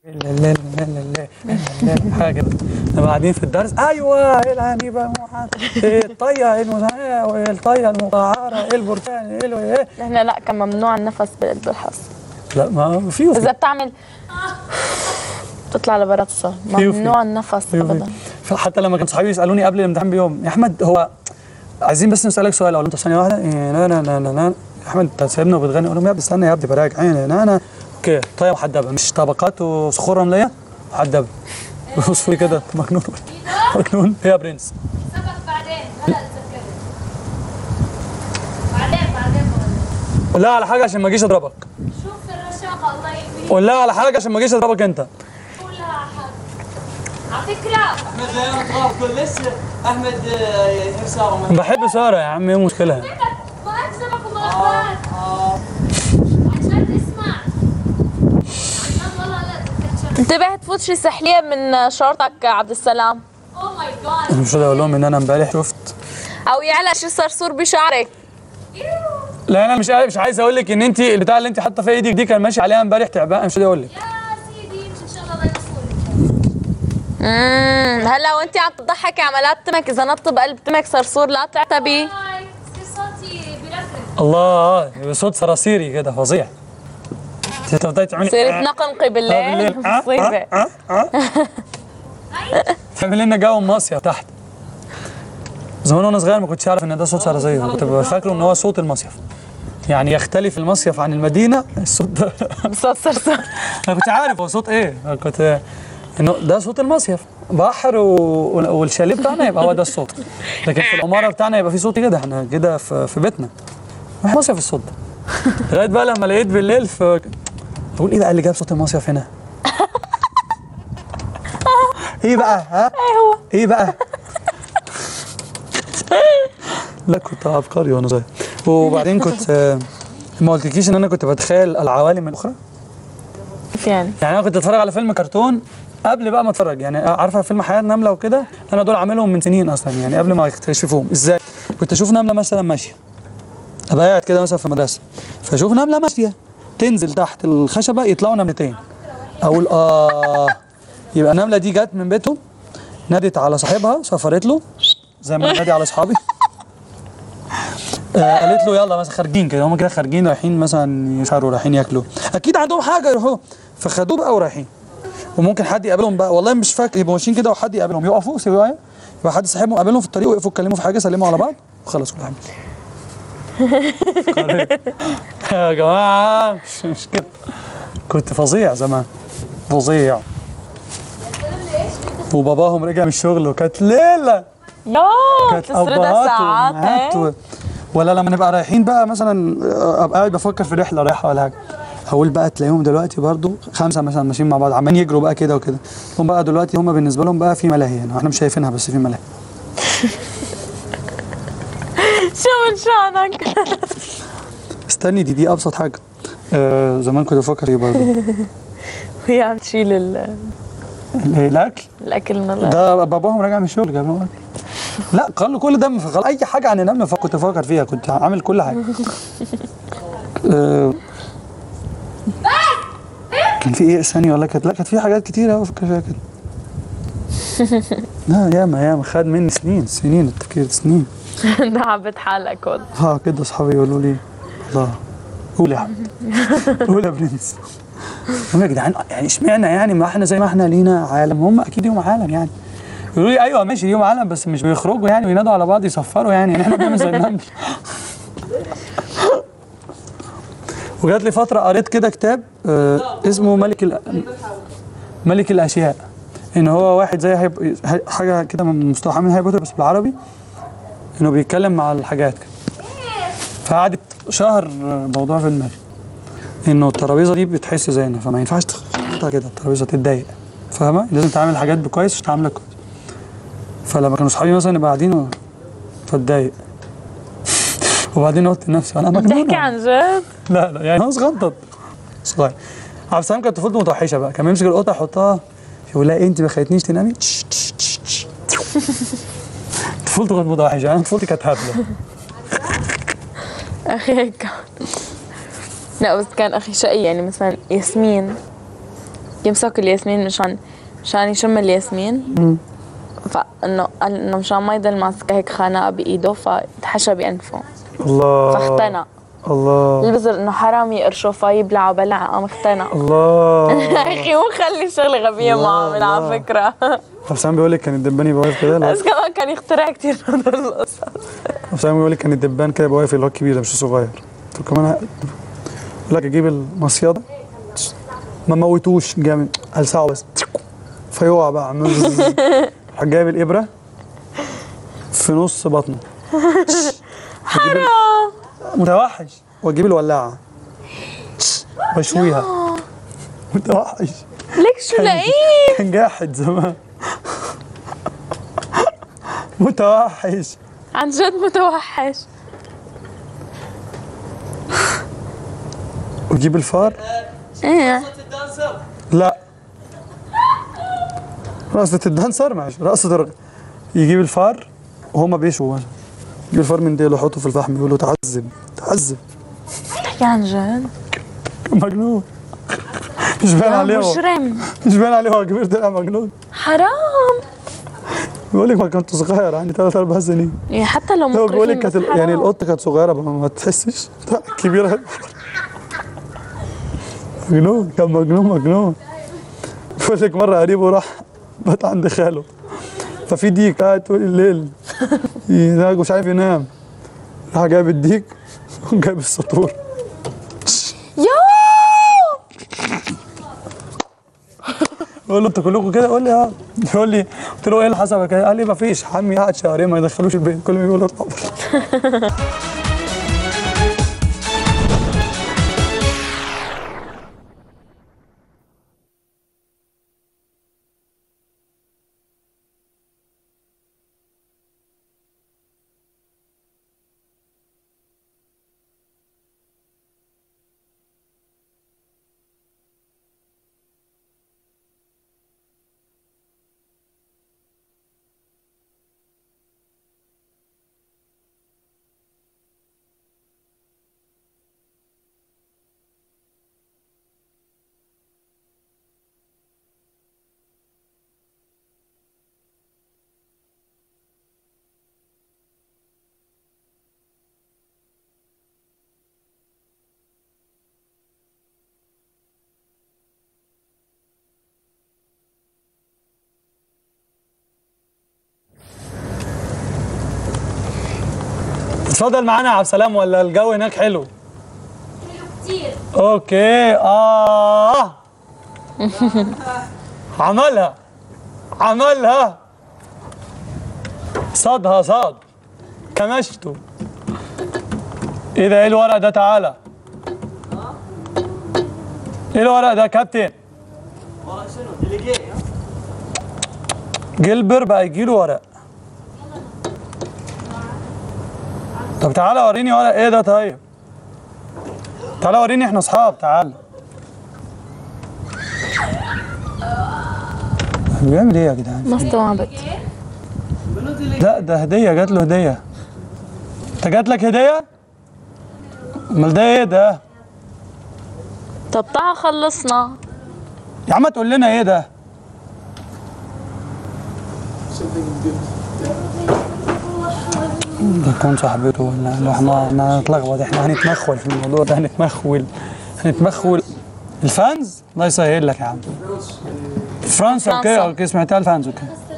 لا لا لا لا لا لا حاجه كده نبقى قاعدين في الدرس ايوه ايه العنيبه ايه الطيه المزهقه وايه الطيه المقعره ايه البرتقال ايه ال- ايه احنا لا كان ممنوع النفس بقلب الحصه لا ما في اذا بتعمل تطلع لبرا الصالة في- في. ممنوع النفس ابدا حتى لما كان صحابي يسالوني قبل الامتحان بيوم يا احمد هو عايزين بس نسالك سؤال اقول له انت ثانيه واحده إيه لا لا لا لا لا يا احمد انت سايبنا وبتغني اقول لهم يا ابني استنى يا ابني براجع عيني انا انا اوكي طيب محدبه مش طبقات وصخور رمليه محدبه بص لي كده أنت مجنون مجنون إيه يا برنس سبق بعدين هلا تذكرت بعدين بعدين بقول قول لها على حاجه عشان ما اجيش اضربك شوف الرشاقة الله يحميك قول لها على حاجه عشان ما اجيش اضربك انت قول لها حاجة على فكرة احمد لا يرضى كل لسه احمد آه، يحب ساره ما بحب ساره يا عم ايه المشكله فكرة ما أكذبك وما أخبرك عشان تسمع عشان والله لا تذكرت شغلة انتبه تفوت شي سحليه من شورتك عبد السلام اوه ماي جاد انا مش راضي اقول لهم ان انا امبارح شفت او يعلق شي صرصور بشعرك لا انا مش مش عايز اقول لك ان انت البتاع اللي انت حاطه في ايدك دي كان ماشي عليها امبارح تعبان مش راضي اقول لك يا سيدي يمكن ان شاء الله الله ينصرك امم هلا وانت عم تضحكي عملات تمك اذا نط بقلب تمك صرصور لا تعتبي هاي في صوتي برفرف الله صوت صراصيري كده فظيع انت تفضلي تعملي صرت نقنقي بالليل بالليل. آه، مصيبه آه، آه. تعمل لنا جو مصيف تحت زمان وانا صغير ما كنتش اعرف ان ده صوت صراصير كنت ببقى فاكره ان هو صوت المصيف يعني يختلف المصيف عن المدينه الصوت ده بصوت صرصور انا كنت عارف هو صوت ايه أنا كنت انه ده صوت المصيف بحر و... والشاليه بتاعنا يبقى هو ده الصوت لكن في العماره بتاعنا يبقى في صوت كده احنا كده في, في بيتنا احنا مصيف الصوت ده لغايه بقى لما لقيت بالليل في اقول ايه بقى اللي جاب صوت المصيف هنا ايه بقى ها ايه هو ايه بقى لا كنت عبقري وانا صغير وبعدين كنت آه، ما قلتلكيش ان انا كنت بتخيل العوالم الاخرى كيف يعني يعني انا كنت اتفرج على فيلم كرتون قبل بقى ما اتفرج يعني عارفه فيلم حياه نمله وكده انا دول عاملهم من سنين اصلا يعني قبل ما يكتشفوهم ازاي كنت اشوف نمله مثلا ماشيه ابقى قاعد كده مثلا في مدرسه فاشوف نمله ماشيه تنزل تحت الخشبه يطلعوا نملتين اقول اه يبقى النمله دي جت من بيتهم نادت على صاحبها سفرت له زي ما نادي على اصحابي آه قالت له يلا مثلا خارجين كده هم كده خارجين رايحين مثلا يسهروا رايحين ياكلوا اكيد عندهم حاجه يروحوا فخدوه بقى ورايحين وممكن حد يقابلهم بقى والله مش فاكر يبقوا ماشيين كده وحد يقابلهم يقفوا سوا يبقى حد صاحبهم قابلهم في الطريق ويقفوا يتكلموا في حاجه سلموا على بعض وخلاص كل حاجه يا جماعه مش مش كده كنت فظيع زمان فظيع وباباهم رجع من الشغل وكانت ليله يا كانت تسردها ابهات ساعات وامهات إيه؟ و... ولا لما نبقى رايحين بقى مثلا ابقى قاعد بفكر في رحله رايحه ولا حاجه هقول بقى تلاقيهم دلوقتي برضو خمسه مثلا ماشيين مع بعض عمالين يجروا بقى كده وكده هم بقى دلوقتي هم بالنسبه لهم بقى في ملاهي هنا احنا مش شايفينها بس في ملاهي شو من شانك استني دي دي ابسط حاجه آه زمان كنت بفكر ايه برضو وهي عم تشيل ال- ال- الاكل الاكل من ال- ده باباهم راجع من الشغل جاب لهم اكل لا قالوا كل ده فخل... اي حاجه عن النمله فكنت بفكر فيها كنت عامل كل حاجه آه، كان في ايه ثانيه ولا كانت لا كانت في حاجات كتيره قوي افكر فيها كده لا ياما ياما خد مني سنين سنين التفكير سنين تعبت حالك هون ها كده اصحابي يقولوا لي الله قول يا حبيبي قول يا برنس هم يا جدعان يعني اشمعنى يعني ما احنا زي ما احنا لينا عالم هم اكيد ليهم عالم يعني يقولوا لي ايوه ماشي ليهم عالم بس مش بيخرجوا يعني وينادوا على بعض يصفروا يعني, يعني احنا بنعمل زي النمل وجات لي فتره قريت كده كتاب آه اسمه ملك ال... ملك الاشياء ان هو واحد زي هيب... حاجه كده من مصطلح من هاري بوتر بس بالعربي انه بيتكلم مع الحاجات كده فقعدت شهر موضوع في دماغي انه الترابيزه دي بتحس زينا فما ينفعش تحطها كده الترابيزه تتضايق فاهمه لازم تعمل الحاجات بكويس عشان تعملها كويس فلما كانوا اصحابي مثلا يبقى قاعدين و- فاتضايق وبعدين قلت لنفسي انا بتحكي مجنون عن جد لا لا يعني انا صغنطط صغير عبد السلام كانت طفولته متوحشه بقى كان يمسك القطه يحطها يقول لها إيه انت ما خليتنيش تنامي تش- تش- تش- تش. طفولته كانت متوحشه انا طفولتي كانت هبله اخي هيك كان لا بس كان اخي شقي يعني مثلا ياسمين يمسك الياسمين مشان مشان يشم الياسمين فانه قال انه مشان ما يضل ماسكه هيك خناقه بايده فتحشى بانفه الله فاختنق الله البزر انه حرام يقرشه فيبلع وبلع قام اختنق الله يا اخي مو خلي شغله غبيه الله، معه من على الله. فكره حسام بيقول لك كان الدبان يبقى واقف كده لا بس كمان كان يخترع كثير من هذول القصص حسام بيقول لك كان الدبان كده يبقى واقف اللي هو الكبير ده مش الصغير قلت له كمان ه- يقول لك اجيب المصيده ما موتوش جامد هلسعه بس فيقع بقى عمال راح جايب الابره في نص بطنه حرام متوحش واجيب الولاعه واشويها متوحش ليك شو لئيم كان جاحد زمان متوحش عن جد متوحش وجيب الفار ايه صوت الدانسر لا رقصة الدانسر ماشي رقصة الر... يجيب الفار وهما بيشوا مثلا يجيب الفار من ديله يحطه في الفحم يقول له تعذب تعذب تحكي عن جد مجنون مش باين عليه هو مجرم مش باين عليه هو كبير طلع مجنون حرام بيقول لك ما كنت صغير عندي ثلاث اربع سنين يعني حتى لو هو بيقول لك مقرفين كانت بس ال- يعني حرام. القطه كانت صغيره ما, ما تحسش لا، كبيره مجنون كان مجنون مجنون بيقول لك مره قريبه راح بات عند خاله ففي ديك قاعد طول الليل ينام مش عارف ينام راح جايب الديك وجايب السطور يا بقول له انتوا كلكم كده يقول لي اه يقول لي قلت له ايه اللي حصل كده قال لي ما فيش حمي قعد شهرين ما يدخلوش البيت كل ما يقول له اطلع بره اتفضل معانا يا عبد السلام ولا الجو هناك حلو كتير اوكي اه عملها عملها صادها صاد كمشته ايه ده ايه الورق ده تعالى ايه الورق ده يا كابتن ورا شنو ديليجي ها؟ جيلبر بقى يجيله ورق طب تعالى وريني ورق ايه ده طيب تعالى وريني احنا اصحاب تعالى بيعمل ايه يا جدعان ما استوعبت منو ديليجي لا ده هديه جات له هديه انت جات لك هديه امال ده ايه ده طب تعال خلصنا يا عم تقول لنا ايه ده يكون صاحبته ولا لا احنا احنا هنتلخبط احنا هنتمخول في الموضوع ده هنتمخول هنتمخول الفانز الله يسهل لك يا عم فرنسا اوكي فرنسا. اوكي سمعتها الفانز اوكي